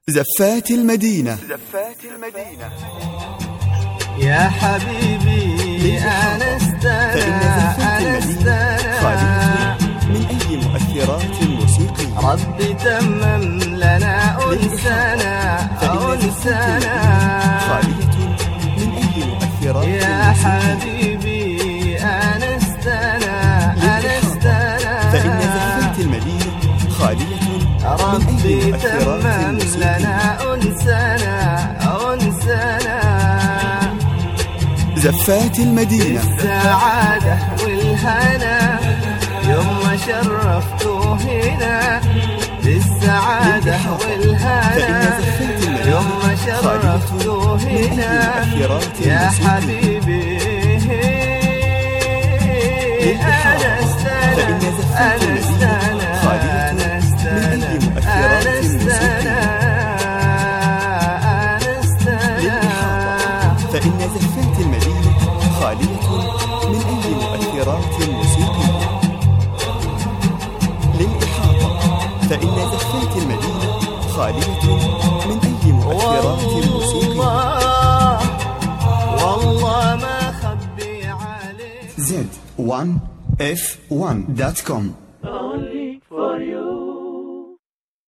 زفات المدينة زفات المدينة يا حبيبي أنستنا فإن زفات المدينة خالية أنستنا من أي مؤثرات موسيقية ربي تمم لنا أنسنا فإن زفات المدينة أنسنا خالية من أي مؤثرات يا موسيقية حبيبي أنستنا أنستنا فإن زفات المدينة خالية من أي ربي مؤثرات تمم موسيقية لنا أنسنا أنسنا زفات المدينة السعادة والهنا يوم ما شرفتوا هنا بالسعادة والهنا يوم ما شرفتوا هنا يا حبيبي أنا استنى أنا استنى أنا استنى أنا استنى أنا استنى فإن زفات المدينة خالية من أي مؤثرات موسيقية للإحاطة فإن زفات المدينة خالية من أي مؤثرات موسيقية والله والله ما خبي عليك Z1F1.com